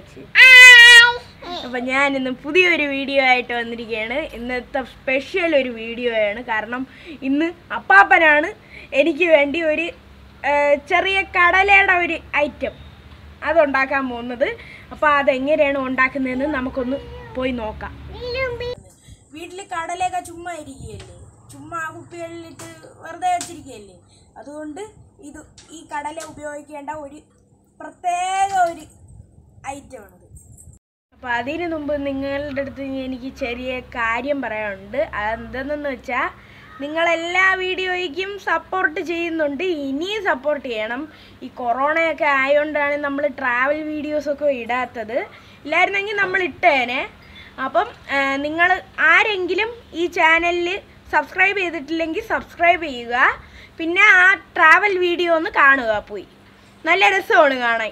വെച്ച് അപ്പം ഞാൻ ഇന്ന് പുതിയൊരു വീഡിയോ ആയിട്ട് വന്നിരിക്കുകയാണ് ഇന്നത്തെ സ്പെഷ്യൽ ഒരു വീഡിയോ ആണ് കാരണം ഇന്ന് അപ്പാപ്പനാണ് എനിക്ക് വേണ്ടി ഒരു ആ, ചെറിയ കടലയുടെ ഒരു ഐറ്റം അതുണ്ടാക്കാൻ പോകുന്നത് അപ്പോൾ അതെങ്ങനെയാണ് ഉണ്ടാക്കുന്നതെന്ന് നമുക്കൊന്ന് പോയി നോക്കാം വീട്ടിൽ കടലയൊക്കെ ചുമ്മാ ഇരിക്കുകയല്ലേ ചുമ്മാ കുപ്പികളിലിട്ട് വെറുതെ വെച്ചിരിക്കുകയല്ലേ അതുകൊണ്ട് ഇത് ഈ കടല ഉപയോഗിക്കേണ്ട ഒരു പ്രത്യേക ഒരു ഐറ്റമാണിത് അപ്പോൾ അതിന് മുമ്പ് നിങ്ങളുടെ അടുത്ത് എനിക്ക് ചെറിയ കാര്യം പറയാനുണ്ട് അതെന്തെന്ന് വെച്ചാൽ നിങ്ങളെല്ലാ വീഡിയോയ്ക്കും സപ്പോർട്ട് ചെയ്യുന്നുണ്ട് ഇനിയും സപ്പോർട്ട് ചെയ്യണം ഈ കൊറോണയൊക്കെ ആയതുകൊണ്ടാണ് നമ്മൾ ട്രാവൽ വീഡിയോസൊക്കെ ഇടാത്തത് ഇല്ലായിരുന്നെങ്കിൽ നമ്മൾ ഇട്ടേനെ അപ്പം നിങ്ങൾ ആരെങ്കിലും ഈ ചാനലിൽ സബ്സ്ക്രൈബ് ചെയ്തിട്ടില്ലെങ്കിൽ സബ്സ്ക്രൈബ് ചെയ്യുക പിന്നെ ആ ട്രാവൽ വീഡിയോ ഒന്ന് കാണുക പോയി നല്ല രസമാണ് കാണാൻ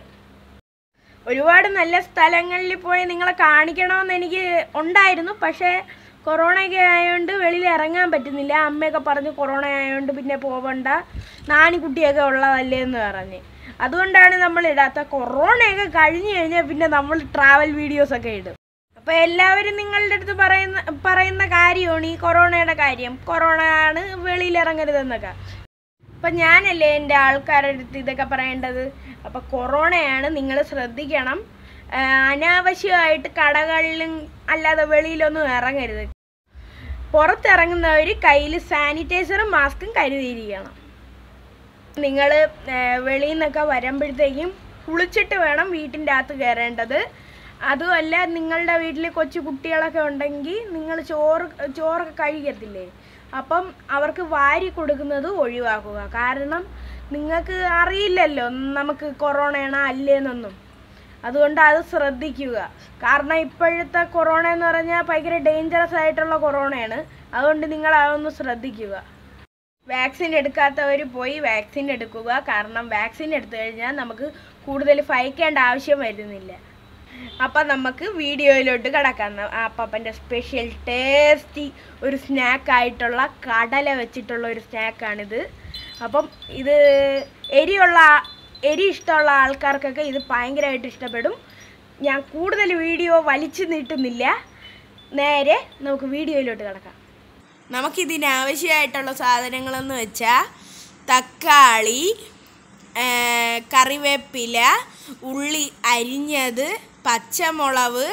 ഒരുപാട് നല്ല സ്ഥലങ്ങളിൽ പോയി നിങ്ങളെ കാണിക്കണമെന്ന് എനിക്ക് ഉണ്ടായിരുന്നു പക്ഷേ കൊറോണയൊക്കെ ആയതുകൊണ്ട് വെളിയിൽ ഇറങ്ങാൻ പറ്റുന്നില്ല അമ്മയൊക്കെ പറഞ്ഞ് കൊറോണ ആയതുകൊണ്ട് പിന്നെ പോവണ്ട നാണിക്കുട്ടിയൊക്കെ ഉള്ളതല്ലേ എന്ന് പറഞ്ഞ് അതുകൊണ്ടാണ് നമ്മൾ ഇടാത്ത കൊറോണയൊക്കെ കഴിഞ്ഞ് കഴിഞ്ഞാൽ പിന്നെ നമ്മൾ ട്രാവൽ വീഡിയോസൊക്കെ ഇടും അപ്പോൾ എല്ലാവരും നിങ്ങളുടെ അടുത്ത് പറയുന്ന പറയുന്ന കാര്യമാണ് ഈ കൊറോണയുടെ കാര്യം കൊറോണ ആണ് വെളിയിൽ ഇറങ്ങരുതെന്നൊക്കെ അപ്പം ഞാനല്ലേ എൻ്റെ ആൾക്കാരുടെ അടുത്ത് ഇതൊക്കെ പറയേണ്ടത് അപ്പം കൊറോണയാണ് നിങ്ങൾ ശ്രദ്ധിക്കണം ആ, അനാവശ്യമായിട്ട് കടകളിലും അല്ലാതെ വെളിയിലൊന്നും ഇറങ്ങരുത് പുറത്തിറങ്ങുന്നവർ കയ്യിൽ സാനിറ്റൈസറും മാസ്കും കരുതിയിരിക്കണം നിങ്ങൾ വെളിയിൽ നിന്നൊക്കെ വരുമ്പോഴത്തേക്കും കുളിച്ചിട്ട് വേണം വീട്ടിൻ്റെ അകത്ത് കയറേണ്ടത് അതുമല്ല നിങ്ങളുടെ വീട്ടിൽ കൊച്ചു കുട്ടികളൊക്കെ ഉണ്ടെങ്കിൽ നിങ്ങൾ ചോറ് ചോറൊക്കെ കഴിക്കത്തില്ലേ അപ്പം അവർക്ക് വാരി കൊടുക്കുന്നത് ഒഴിവാക്കുക കാരണം നിങ്ങൾക്ക് അറിയില്ലല്ലോ നമുക്ക് കൊറോണയാണോ അല്ലേന്നൊന്നും അതുകൊണ്ട് അത് ശ്രദ്ധിക്കുക കാരണം ഇപ്പോഴത്തെ കൊറോണ എന്ന് പറഞ്ഞാൽ ഭയങ്കര ഡേഞ്ചറസ് ആയിട്ടുള്ള കൊറോണയാണ് അതുകൊണ്ട് നിങ്ങൾ അതൊന്ന് ശ്രദ്ധിക്കുക വാക്സിൻ എടുക്കാത്തവർ പോയി വാക്സിൻ എടുക്കുക കാരണം വാക്സിൻ എടുത്തു കഴിഞ്ഞാൽ നമുക്ക് കൂടുതൽ ഭയക്കേണ്ട ആവശ്യം വരുന്നില്ല അപ്പം നമുക്ക് വീഡിയോയിലോട്ട് കിടക്കാം അപ്പൻ്റെ സ്പെഷ്യൽ ടേസ്റ്റി ഒരു സ്നാക്കായിട്ടുള്ള കടല വെച്ചിട്ടുള്ള ഒരു സ്നാക്കാണിത് അപ്പം ഇത് എരിയുള്ള എരി ഇഷ്ടമുള്ള ആൾക്കാർക്കൊക്കെ ഇത് ഭയങ്കരമായിട്ട് ഇഷ്ടപ്പെടും ഞാൻ കൂടുതൽ വീഡിയോ വലിച്ചു നീട്ടുന്നില്ല നേരെ നമുക്ക് വീഡിയോയിലോട്ട് കിടക്കാം നമുക്കിതിന് ആവശ്യമായിട്ടുള്ള സാധനങ്ങളെന്ന് വെച്ചാൽ തക്കാളി ആ, കറിവേപ്പില ഉള്ളി അരിഞ്ഞത് പച്ചമുളക്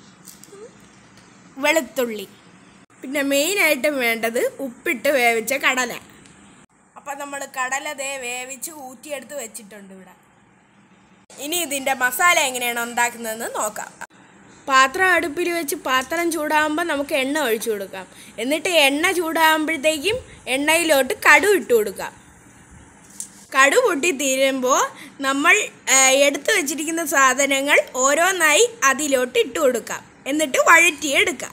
വെളുത്തുള്ളി പിന്നെ മെയിനായിട്ടും വേണ്ടത് ഉപ്പിട്ട് വേവിച്ച കടല അപ്പം നമ്മൾ കടല ദേ വേവിച്ച് ഊറ്റിയെടുത്ത് വെച്ചിട്ടുണ്ട് ഇവിടെ ഇനി ഇതിൻ്റെ മസാല എങ്ങനെയാണ് ഉണ്ടാക്കുന്നതെന്ന് നോക്കാം പാത്രം അടുപ്പിൽ വെച്ച് പാത്രം ചൂടാകുമ്പോൾ നമുക്ക് എണ്ണ ഒഴിച്ചു കൊടുക്കാം എന്നിട്ട് എണ്ണ ചൂടാകുമ്പോഴത്തേക്കും എണ്ണയിലോട്ട് കടു ഇട്ട് കൊടുക്കാം കടു പൊട്ടി തീരുമ്പോൾ നമ്മൾ ആ, എടുത്തു വെച്ചിരിക്കുന്ന സാധനങ്ങൾ ഓരോന്നായി അതിലോട്ട് ഇട്ട് കൊടുക്കാം എന്നിട്ട് വഴറ്റിയെടുക്കാം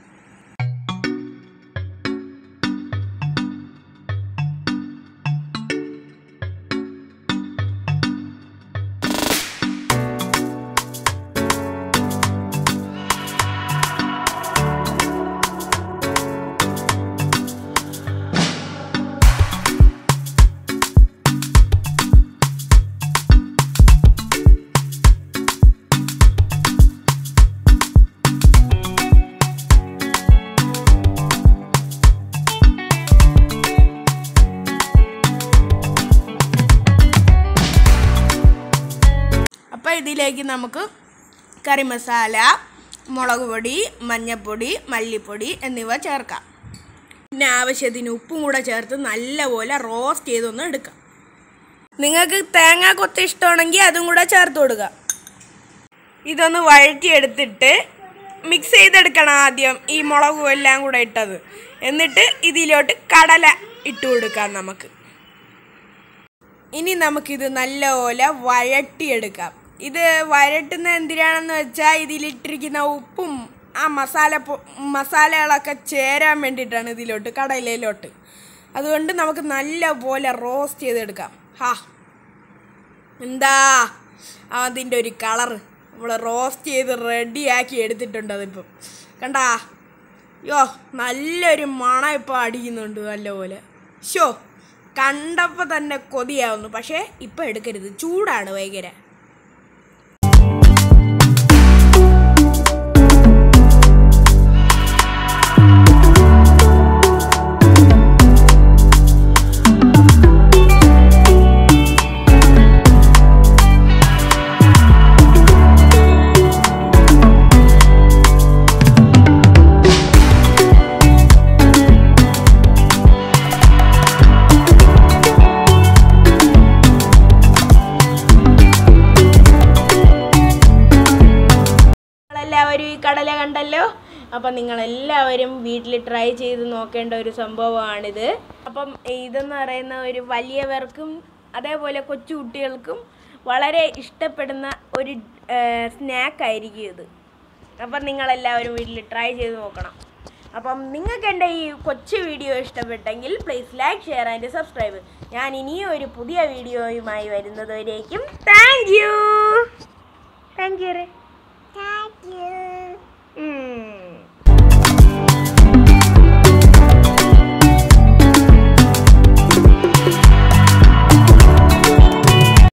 അപ്പോൾ ഇതിലേക്ക് നമുക്ക് കറി മസാല മുളക് പൊടി മഞ്ഞൾപ്പൊടി മല്ലിപ്പൊടി എന്നിവ ചേർക്കാം പിന്നെ ആവശ്യത്തിന് ഉപ്പും കൂടെ ചേർത്ത് നല്ലപോലെ റോസ്റ്റ് ചെയ്തൊന്ന് എടുക്കാം നിങ്ങൾക്ക് തേങ്ങ കൊത്ത് ഇഷ്ടമാണെങ്കിൽ അതും കൂടെ ചേർത്ത് കൊടുക്കുക ഇതൊന്ന് വഴറ്റിയെടുത്തിട്ട് മിക്സ് ചെയ്തെടുക്കണം ആദ്യം ഈ മുളകും എല്ലാം കൂടെ ഇട്ടത് എന്നിട്ട് ഇതിലോട്ട് കടല ഇട്ട് കൊടുക്കാം നമുക്ക് ഇനി നമുക്കിത് നല്ലപോലെ വഴട്ടിയെടുക്കാം ഇത് വഴട്ടുന്ന എന്തിനാണെന്ന് വെച്ചാൽ ഇതിലിട്ടിരിക്കുന്ന ഉപ്പും ആ മസാല പൊ- മസാലകളൊക്കെ ചേരാൻ വേണ്ടിയിട്ടാണ് ഇതിലോട്ട് കടലയിലോട്ട് അതുകൊണ്ട് നമുക്ക് നല്ലപോലെ റോസ്റ്റ് ചെയ്തെടുക്കാം ഹാ എന്താ അതിൻ്റെ ഒരു കളറ് നമ്മൾ റോസ്റ്റ് ചെയ്ത് റെഡിയാക്കി എടുത്തിട്ടുണ്ട് അതിപ്പം കണ്ടാ യോ നല്ലൊരു മണം ഇപ്പോൾ അടിക്കുന്നുണ്ട് നല്ലപോലെ ഷോ കണ്ടപ്പോൾ തന്നെ കൊതിയാവുന്നു പക്ഷേ ഇപ്പം എടുക്കരുത് ചൂടാണ് ഭയങ്കര മസാല കണ്ടല്ലോ അപ്പം നിങ്ങളെല്ലാവരും വീട്ടിൽ ട്രൈ ചെയ്ത് നോക്കേണ്ട ഒരു സംഭവമാണിത് അപ്പം ഇതെന്ന് പറയുന്ന ഒരു വലിയവർക്കും അതേപോലെ കൊച്ചു കുട്ടികൾക്കും വളരെ ഇഷ്ടപ്പെടുന്ന ഒരു സ്നാക്കായിരിക്കും ഇത് അപ്പം നിങ്ങളെല്ലാവരും വീട്ടിൽ ട്രൈ ചെയ്ത് നോക്കണം അപ്പം നിങ്ങൾക്ക് എൻ്റെ ഈ കൊച്ചു വീഡിയോ ഇഷ്ടപ്പെട്ടെങ്കിൽ please like share and subscribe ഞാൻ ഇനിയും ഒരു പുതിയ വീഡിയോയുമായി വരുന്നതുവരേക്കും thank you thank you Thank you. ഉം